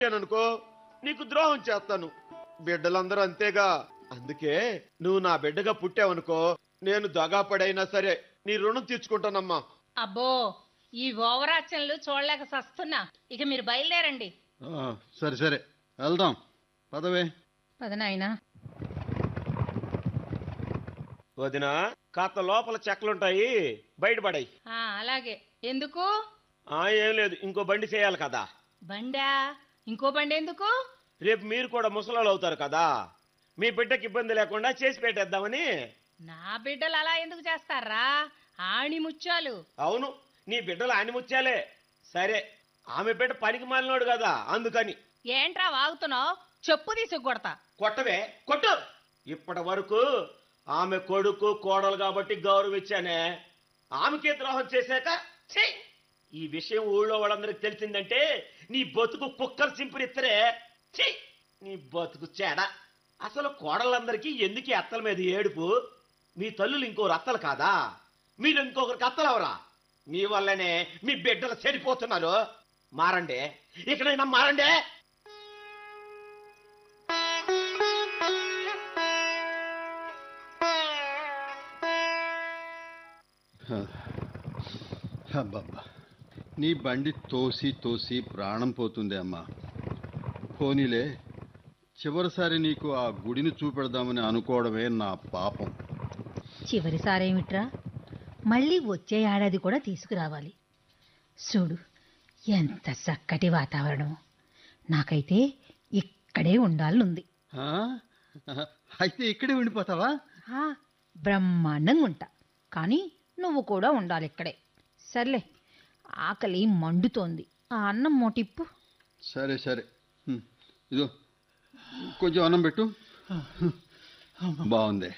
అనుకో నీకు ద్రోహం చేస్తాను బిడ్డలందరూ అంతేగా అందుకే నువ్వు నా బిడ్డగా పుట్టావనుకో నేను దగా పడైనా సరే నీ రుణం తీర్చుకుంటానమ్మా అబ్బో ఈ ఓవరాచనలు చూడలేక సస్తున్నా ఇక మీరు బయలుదేరండి ఆ, సరే సరే వెళ్దాం పదవే పదనాయనా వదిన కాస్త లోపల చెక్కలుంటాయి బయటపడాయి ఆ, అలాగే ఎందుకు ఆ ఏం లేదు ఇంకో బండి చేయాలి కదా బండా ఇంకో బండి ఎందుకు రేపు మీరు కూడా ముసలాళ్ళు అవుతారు కదా మీ బిడ్డకి ఇబ్బంది లేకుండా చేసి పెట్టేద్దామని నా బిడ్డలు అలా ఎందుకు చేస్తారా ఆణి ముత్యాలు అవును నీ బిడ్డలు ఆయన ముచ్చాలే సరే ఆమె బిడ్డ పనికి మాలినోడు కదా అందుకని ఏంట్రా వాగుతున్నావు చెప్పు తీసుకు కొడతా కొట్టవే కొట్టు ఇప్పటి వరకు ఆమె కొడుకు కోడలు కాబట్టి గౌరవించానే ఆమెకే ద్రోహం చేశాక ఛీ! ఈ విషయం ఊళ్ళో వాళ్ళందరికి తెలిసిందంటే నీ బతుకు కుక్కర్ సింపురిత్తరే ఛీ! నీ బతుకు చేడ అసలు కోడళ్ళందరికీ ఎందుకు ఈ అత్తల మీద ఏడుపు మీ తల్లులు ఇంకోరు అత్తలు కాదా మీరు ఇంకొకరికి అత్తలవరా మీ వల్లనే మీ బిడ్డలు చెడిపోతున్నారు మారండి ఇక్కడైనా మారండి అబ్బబ్బా నీ బండి తోసి తోసి ప్రాణం పోతుంది అమ్మా పోనీలే చివరిసారి నీకు ఆ గుడిని చూపెడదామని అనుకోవడమే నా పాపం చివరిసారేమిట్రా మళ్ళీ వచ్చే ఏడాది కూడా తీసుకురావాలి చూడు ఎంత చక్కటి వాతావరణం నాకైతే ఇక్కడే ఉండాలనుంది ఆ? అయితే ఇక్కడే ఉండిపోతావా ఆ, బ్రహ్మాండంగా ఉంటా కానీ నువ్వు కూడా ఉండాలి ఇక్కడే సర్లే ఆకలి మండుతోంది ఆ అన్నం మోటిప్పు సరే సరే హ్మ్. ఇదో కొంచెం అన్నం పెట్టు బాగుంది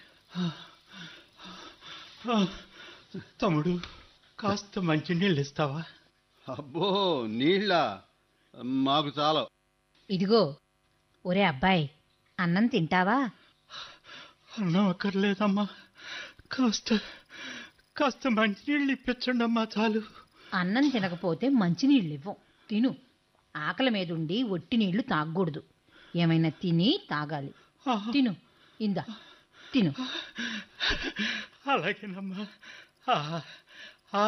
ఆ, తమ్ముడు కాస్త మంచినీళ్ళు ఇస్తావా అబ్బో నీళ్ళ మాకు చాలా ఇదిగో ఒరే అబ్బాయి అన్నం తింటావా అన్నం అక్కర్లేదమ్మా కాస్త కాస్త మంచినీళ్ళు ఇప్పించండి అమ్మా చాలు అన్నం తినకపోతే మంచినీళ్ళు ఇవ్వం తిను ఆకలి మీదుండి ఒట్టి నీళ్లు తాగకూడదు ఏమైనా తిని తాగాలి ఆ, తిను ఇందా తిను అలాగేనమ్మా ఆ, ఆ,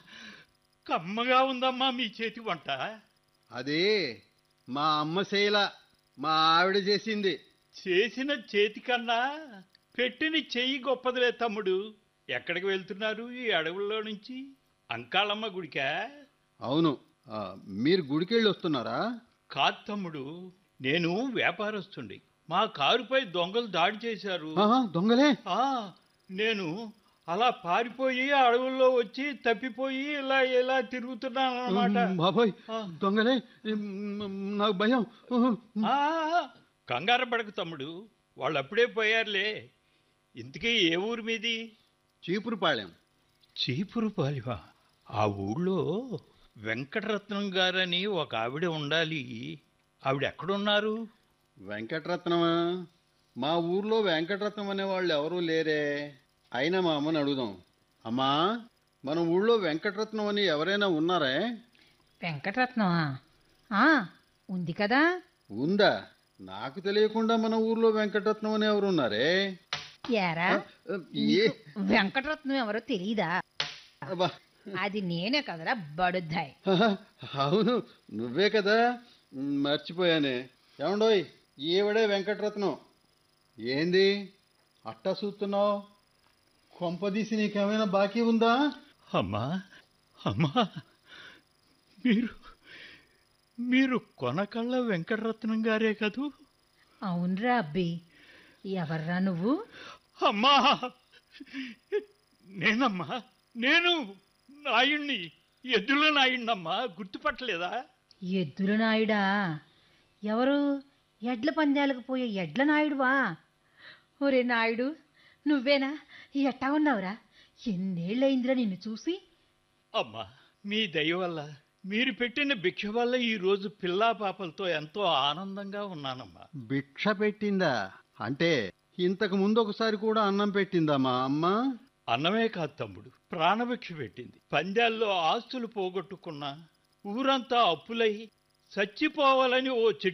కమ్మగా ఉందమ్మా మీ చేతి వంట అది మా అమ్మ శైల మా ఆవిడ చేసింది చేసిన చేతి కన్నా పెట్టిన చెయ్యి గొప్పదిలే తమ్ముడు ఎక్కడికి వెళ్తున్నారు ఈ అడవుల్లో నుంచి అంకాళమ్మ గుడికా అవును ఆ, మీరు గుడికెళ్ళి వస్తున్నారా కాదు తమ్ముడు నేను వ్యాపారస్తుండి మా కారుపై దొంగలు దాడి చేశారు ఆహా, దొంగలే ఆ నేను అలా పారిపోయి అడవుల్లో వచ్చి తప్పిపోయి ఇలా ఇలా తిరుగుతున్నాను అన్నమాట ఉమ్, బాబోయ్ ఆ. దొంగలే ఉమ్, నాకు భయం ఉహు. ఆ, కంగారు పడకు తమ్ముడు వాళ్ళు అప్పుడే పోయారులే ఇంతకీ ఏ ఊరు మీది చీపురుపాళెం చీపురు పాలివా ఆ ఊళ్ళో వెంకటరత్నం గారని ఒక ఆవిడ ఉండాలి ఆవిడ ఎక్కడున్నారు వెంకటరత్నమా మా ఊర్లో వెంకటరత్నం అనే వాళ్ళు ఎవరూ లేరే అయినా మా అమ్మని అడుగుదాం అమ్మా మన ఊళ్ళో వెంకటరత్నం అని ఎవరైనా ఉన్నారే వెంకటరత్నమా ఆ, ఉంది కదా ఉందా నాకు తెలియకుండా మన ఊర్లో వెంకటరత్నం అని ఎవరు ఉన్నారే ఏరా ఏ వెంకటరత్నం ఎవరో తెలీదా అబ్బా అది నేనే కదరా బడుద్దాయ్ అవును నువ్వే కదా మ్, మర్చిపోయానే ఏమండోయ్ ఈవిడే వెంకటరత్నం ఏంది అట్టా చూస్తున్నావు కొంపదీసి నీకేమైనా బాకీ ఉందా అమ్మా అమ్మా మీరు మీరు కొనకళ్ళ వెంకటరత్నం గారే కదూ అవునరా అబ్బి ఎవర్రా నువ్వు అమ్మా నేనమ్మా నేను నాయుణ్ణి ఎద్దుల నాయుణ్ణమ్మా గుర్తుపట్టలేదా ఎద్దుల నాయుడా ఎవరు ఎడ్ల పందాలకు పోయే ఎడ్ల నాయుడువా ఒరే నాయుడు నువ్వేనా ఎట్టా ఉన్నావురా ఎన్నేళ్ళయిందిరా నిన్ను చూసి అమ్మా మీ దయ వల్ల మీరు పెట్టిన భిక్ష వల్ల ఈ రోజు పిల్లా పాపలతో ఎంతో ఆనందంగా ఉన్నానమ్మా భిక్ష పెట్టిందా అంటే ఇంతకు ముందు ఒకసారి కూడా అన్నం పెట్టిందా మా అమ్మ అన్నమే కాదు తమ్ముడు ప్రాణభిక్ష పెట్టింది పందాల్లో ఆస్తులు పోగొట్టుకున్నా ఊరంతా అప్పులై చచ్చిపోవాలని ఓ చెట్టు